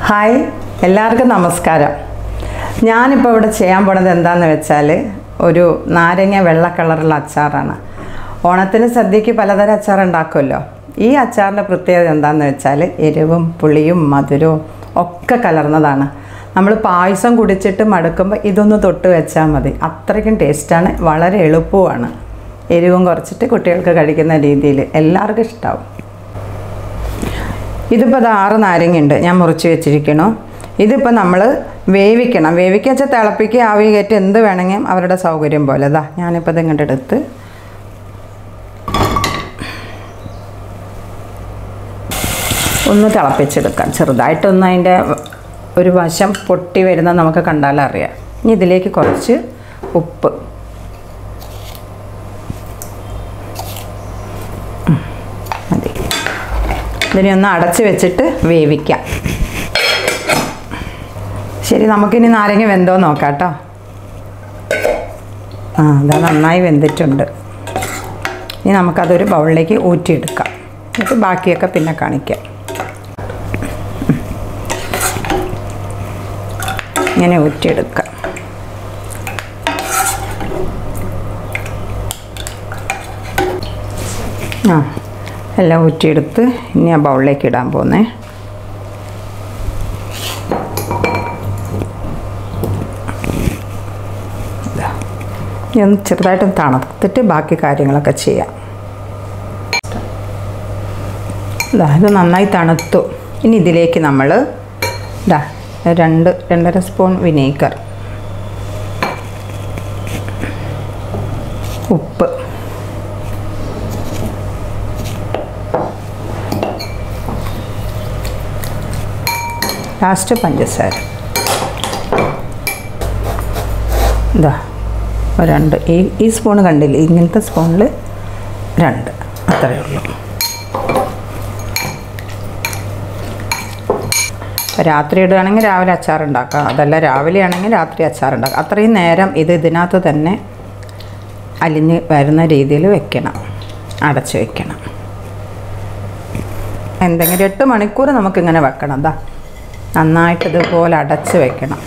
Hi എല്ലാവർക്കും നമസ്കാരം ഞാനിപ്പോൾ ഇവിടെ ചെയ്യാൻ പോണത് എന്താണെന്ന് വെച്ചാൽ ഒരു നാരങ്ങ വെള്ള കളറുള്ള അച്ചാറാണ് ഓണത്തിന് സദ്യക്ക് പലതരം അച്ചാർ ഉണ്ടാക്കുമല്ലോ ഈ അച്ചാറിൻ്റെ പ്രത്യേകത എന്താണെന്ന് വെച്ചാൽ എരിവും പുളിയും മധുരവും ഒക്കെ കലർന്നതാണ് നമ്മൾ പായസം കുടിച്ചിട്ട് മടുക്കുമ്പോൾ ഇതൊന്ന് തൊട്ട് വെച്ചാൽ മതി അത്രയ്ക്കും ടേസ്റ്റാണ് വളരെ എളുപ്പവുമാണ് എരിവും കുറച്ചിട്ട് കുട്ടികൾക്ക് കഴിക്കുന്ന രീതിയിൽ എല്ലാവർക്കും ഇഷ്ടമാവും ഇതിപ്പോൾ അത് ആറ് നാരങ്ങയുണ്ട് ഞാൻ മുറിച്ച് വെച്ചിരിക്കണു ഇതിപ്പോൾ നമ്മൾ വേവിക്കണം വേവിക്കുക വെച്ചാൽ തിളപ്പിക്കുക ആവി കയറ്റി എന്ത് വേണമെങ്കിലും അവരുടെ സൗകര്യം പോലെ ഇതാ ഞാനിപ്പോൾ ഇത് ഇങ്ങോട്ട് എടുത്ത് ഒന്ന് തിളപ്പിച്ചെടുക്കാം ചെറുതായിട്ടൊന്ന് അതിൻ്റെ ഒരു വശം പൊട്ടി വരുന്നത് നമുക്ക് കണ്ടാലറിയാം ഇനി ഇതിലേക്ക് കുറച്ച് ഉപ്പ് ഉം, മതി ഇതിനെ ഒന്ന് അടച്ച് വെച്ചിട്ട് വേവിക്കാം ശരി നമുക്കിനി നാരങ്ങ വെന്തോ നോക്കാം കേട്ടോ ആ അതാ നന്നായി വെന്തിട്ടുണ്ട് ഇനി നമുക്കതൊരു ബൗളിലേക്ക് ഊറ്റിയെടുക്കാം എന്നിട്ട് ബാക്കിയൊക്കെ പിന്നെ കാണിക്കാം ഇങ്ങനെ ഊറ്റിയെടുക്കാം ആ എല്ലാം ഊറ്റിയെടുത്ത് ഇനി ആ ബൗളിലേക്ക് ഇടാൻ പോകുന്നേ ഇതാ. ഇനി ഒന്ന് ചെറുതായിട്ടൊന്ന് തണുത്തിട്ട് ബാക്കി കാര്യങ്ങളൊക്കെ ചെയ്യാം ഇതാ ഇത് നന്നായി തണുത്തു ഇനി ഇതിലേക്ക് നമ്മൾ ഇതാ രണ്ട് രണ്ടര സ്പൂൺ വിനീഗർ ഉപ്പ് ലാസ്റ്റ് പഞ്ചസാര ഇതാ ഒരു രണ്ട് ഈ ഈ സ്പൂൺ കണ്ടില്ലേ ഇങ്ങനത്തെ സ്പൂണിൽ രണ്ട് അത്രയേ ഉള്ളൂ രാത്രി ഇടുകയാണെങ്കിൽ രാവിലെ അച്ചാർ ഉണ്ടാക്കാം അതല്ല രാവിലെ ആണെങ്കിൽ രാത്രി അച്ചാർ ഉണ്ടാക്കാം അത്രയും നേരം ഇത് ഇതിനകത്ത് തന്നെ അലിഞ്ഞ് വരുന്ന രീതിയിൽ വെക്കണം അടച്ച് വെക്കണം എന്തെങ്കിലും എട്ട് മണിക്കൂർ നമുക്കിങ്ങനെ വെക്കണം എന്താ നന്നായിട്ട് ഇതുപോലെ അടച്ച് വെക്കണം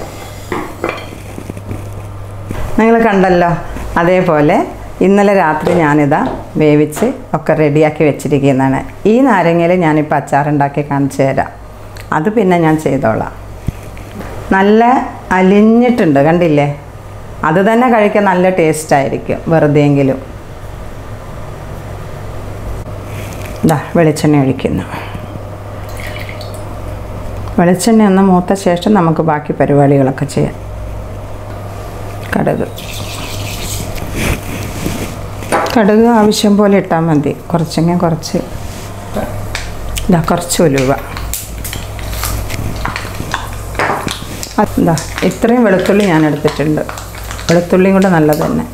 നിങ്ങൾ കണ്ടല്ലോ അതേപോലെ ഇന്നലെ രാത്രി ഞാനിതാ വേവിച്ച് ഒക്കെ റെഡിയാക്കി വെച്ചിരിക്കുന്നതാണ് ഈ നാരങ്ങയിൽ ഞാനിപ്പോൾ അച്ചാറുണ്ടാക്കി കാണിച്ചു തരാം അത് പിന്നെ ഞാൻ ചെയ്തോളാം നല്ല അലിഞ്ഞിട്ടുണ്ട് കണ്ടില്ലേ അത് തന്നെ കഴിക്കാൻ നല്ല ടേസ്റ്റ് ആയിരിക്കും വെറുതെയെങ്കിലും ഇതാ വെളിച്ചെണ്ണ ഒഴിക്കുന്നു വെളിച്ചെണ്ണ ഒന്ന് മൂത്ത ശേഷം നമുക്ക് ബാക്കി പരിപാടികളൊക്കെ ചെയ്യാം കടുക് കടുക് ആവശ്യം പോലെ ഇട്ടാൽ മതി കുറച്ചെങ്കിൽ കുറച്ച് ഇതാ കുറച്ച് ഉലുവ എന്താ ഇത്രയും വെളുത്തുള്ളി ഞാൻ എടുത്തിട്ടുണ്ട് വെളുത്തുള്ളിയും കൂടെ നല്ലത് തന്നെ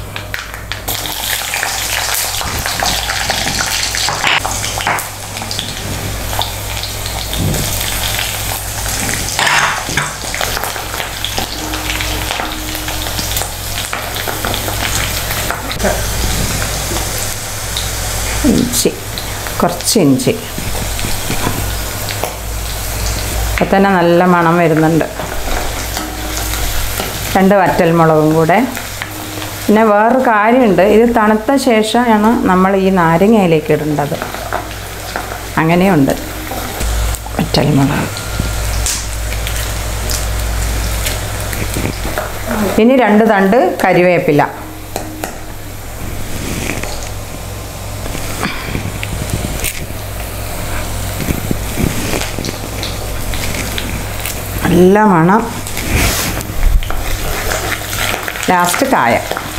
ഇഞ്ചി കുറച്ച് ഇഞ്ചി അപ്പം തന്നെ നല്ല മണം വരുന്നുണ്ട് രണ്ട് വറ്റൽമുളകും കൂടെ പിന്നെ വേറൊരു കാര്യമുണ്ട് ഇത് തണുത്ത ശേഷമാണ് നമ്മൾ ഈ നാരങ്ങയിലേക്ക് ഇടേണ്ടത് അങ്ങനെയുണ്ട് വറ്റൽമുളക് ഇനി രണ്ട് തണ്ട് കരിവേപ്പില നല്ല മണം ലാസ്റ്റ് കായ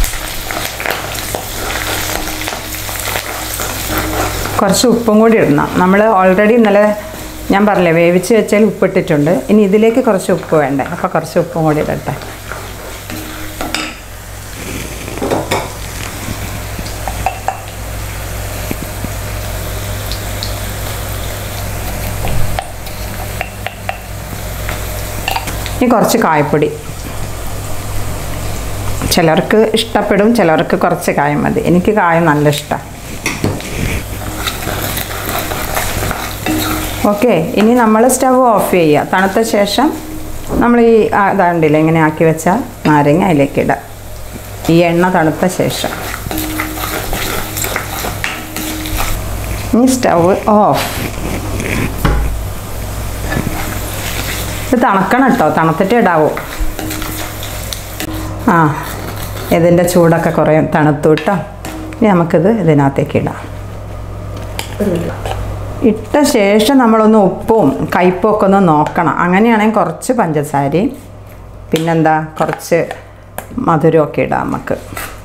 കുറച്ച് ഉപ്പും കൂടി ഇടണം നമ്മൾ ഓൾറെഡി ഇന്നലെ ഞാൻ പറഞ്ഞില്ലേ വേവിച്ച് വെച്ചാൽ ഉപ്പിട്ടിട്ടുണ്ട് ഇനി ഇതിലേക്ക് കുറച്ച് ഉപ്പ് വേണ്ടേ അപ്പോൾ കുറച്ച് ഉപ്പും കൂടി ഇടട്ടെ ഇനി കുറച്ച് കായപ്പൊടി ചിലർക്ക് ഇഷ്ടപ്പെടും ചിലർക്ക് കുറച്ച് കായം മതി എനിക്ക് കായം നല്ല ഇഷ്ടമാണ് ഓക്കെ ഇനി നമ്മൾ സ്റ്റവ് ഓഫ് ചെയ്യുക തണുത്ത ശേഷം നമ്മൾ ഈ ആ, ഇതാണ്ടില്ല ഇങ്ങനെ ആക്കി വെച്ച നാരങ്ങ അതിലേക്ക് ഇടാം ഈ എണ്ണ തണുത്ത ശേഷം ഇനി സ്റ്റവ് ഓഫ് ഇത് തണുക്കണം കേട്ടോ തണുത്തിട്ട് ഇടാവൂ ആ ഇതിൻ്റെ ചൂടൊക്കെ കുറേ തണുത്തു കേട്ടോ ഇനി നമുക്കിത് ഇതിനകത്തേക്ക് ഇടാം ഇട്ട ശേഷം നമ്മളൊന്ന് ഉപ്പും കയ്പും ഒക്കെ ഒന്ന് നോക്കണം അങ്ങനെയാണെങ്കിൽ കുറച്ച് പഞ്ചസാരയും പിന്നെന്താ കുറച്ച് മധുരമൊക്കെ ഇടാം നമുക്ക്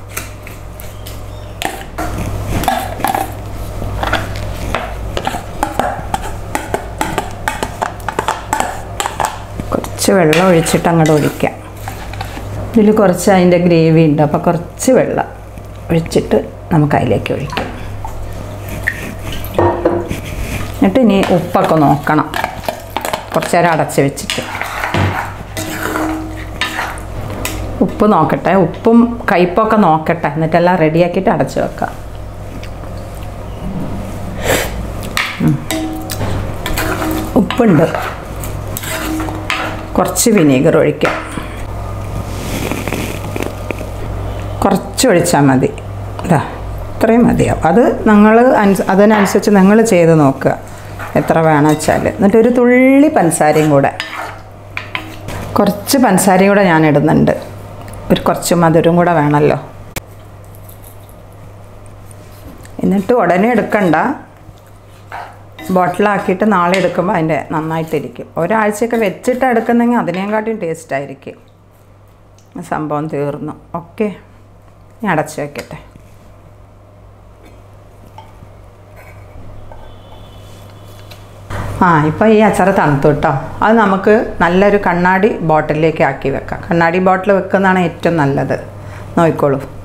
കുറച്ച് വെള്ളം ഒഴിച്ചിട്ട് അങ്ങോട്ട് ഒഴിക്കാം ഇതിൽ കുറച്ച് അതിൻ്റെ ഗ്രേവി ഉണ്ട് അപ്പോൾ കുറച്ച് വെള്ളം ഒഴിച്ചിട്ട് നമുക്ക് അതിലേക്ക് ഒഴിക്കാം എന്നിട്ട് ഇനി ഉപ്പൊക്കെ നോക്കണം കുറച്ച് നേരം അടച്ച് വെച്ചിട്ട് ഉപ്പ് നോക്കട്ടെ ഉപ്പും കയ്പൊക്കെ നോക്കട്ടെ എന്നിട്ടെല്ലാം റെഡിയാക്കിയിട്ട് അടച്ച് വെക്കാം ഉം. ഉപ്പുണ്ട് കുറച്ച് വിനീഗർ ഒഴിക്കാം കുറച്ച് ഒഴിച്ചാൽ മതി ഇതാ ഇത്രയും മതിയാവും അത് നിങ്ങൾ അനുസ അതിനനുസരിച്ച് നിങ്ങൾ ചെയ്ത് നോക്കുക എത്ര വേണം വെച്ചാൽ എന്നിട്ട് ഒരു തുള്ളി പഞ്ചസാരയും കൂടെ കുറച്ച് പഞ്ചസാരയും കൂടെ ഞാൻ ഇടുന്നുണ്ട് ഒരു കുറച്ച് മധുരം കൂടെ വേണമല്ലോ എന്നിട്ട് ഉടനെ എടുക്കണ്ട ബോട്ടിലാക്കിയിട്ട് നാളെ എടുക്കുമ്പോൾ അതിൻ്റെ നന്നായിട്ടിരിക്കും ഒരാഴ്ചയൊക്കെ വെച്ചിട്ട് എടുക്കുന്നെങ്കിൽ അതിനേക്കാട്ടിയും ടേസ്റ്റ് ആയിരിക്കും സംഭവം തീർന്നു ഓക്കെ ഞാൻ അടച്ച് വയ്ക്കട്ടെ ആ ഇപ്പോൾ ഈ അച്ചാർ തണുത്തു കേട്ടോ അത് നമുക്ക് നല്ലൊരു കണ്ണാടി ബോട്ടിലേക്ക് ആക്കി വെക്കാം കണ്ണാടി ബോട്ടിൽ വെക്കുന്നതാണ് ഏറ്റവും നല്ലത് നോക്കിക്കോളൂ